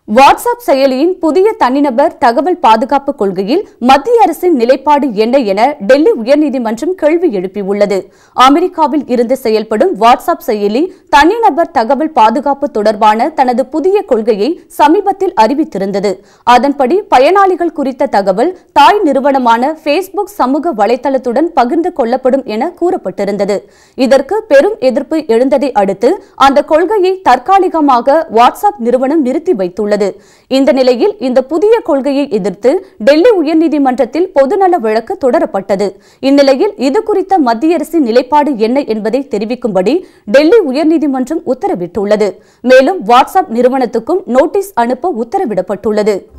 WhatsApp செயலியின் புதிய தனிநபர் தகவல் பாதுகாப்பு கொள்கையில் மத்திய அரசின் நிலைப்பாடு என்ன என டெல்லி உயர்நீதிமன்றம் கேள்வி எழுப்பியுள்ளது அமெரிக்காவில் இருந்து செயல்படும் வாட்ஸ்அப் செயலி தனிநபர் தகவல் பாதுகாப்பு தொடர்பான தனது புதிய கொள்கையை சமீபத்தில் அறிவித்திருந்தது அதன்படி பயனாளிகள் குறித்த தகவல் தாய் நிறுவனமான ஃபேஸ்புக் சமூக வலைதளத்துடன் பகிர்ந்து கொள்ளப்படும் என கூறப்பட்டிருந்தது இதற்கு பெரும் எதிர்ப்பு எழுந்ததை அடுத்து அந்த கொள்கையை தற்காலிகமாக வாட்ஸ்அப் நிறுவனம் நிறுத்தி வைத்துள்ளது இந்த நிலையில் இந்த புதிய கொள்கையை எதிர்த்து டெல்லி உயர்நீதிமன்றத்தில் பொதுநல வழக்கு தொடரப்பட்டது இந்நிலையில் இது குறித்த மத்திய அரசின் நிலைப்பாடு என்ன என்பதை தெரிவிக்கும்படி டெல்லி உயர்நீதிமன்றம் உத்தரவிட்டுள்ளது மேலும் வாட்ஸ்அப் நிறுவனத்துக்கும் நோட்டீஸ் அனுப்ப உத்தரவிடப்பட்டுள்ளது